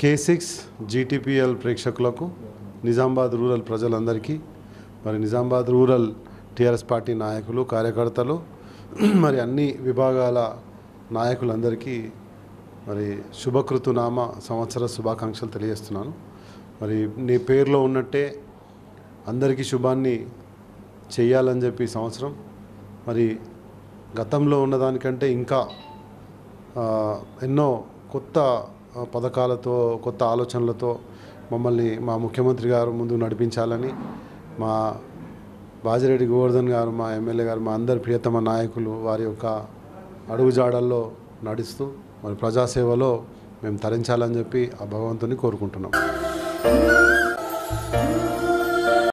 కే six GTPL ప్రేక్షకులకు Nizamabad rural ప్రజలందరికీ మరి నిజామాబాద్ రూరల్ టీఆర్ఎస్ పార్టీ నాయకులు కార్యకర్తలు మరి అన్ని విభాగాల నాయకులందరికీ మరి శుభకృతునామ సంవత్సర శుభాకాంక్షలు తెలియజేస్తున్నాను మరి నీ పేరులో ఉన్నట్టే అందరికీ శుభాన్ని చెయ్యాలని చెప్పి ఈ సంవత్సరం మరి గతంలో ఉన్నదానికంటే ఇంకా ఆ, ఎన్నో కొత్త ఆ, పథకాలతో కొత్త ఆలోచనలతో మమ్మల్ని మా ముఖ్యమంత్రి గారు ముందుకు నడిపించాలని మా బాజిరెడ్డి గోవర్ధన్ గారు మా ఎమ్మెల్యే గారు మా అందరి ప్రియతమ నాయకులు వారి యొక్క అడుగుజాడల్లో నడుస్తూ మరి ప్రజాసేవలో మేము తరించాలని చెప్పి ఆ భగవంతుని కోరుకుంటున్నాం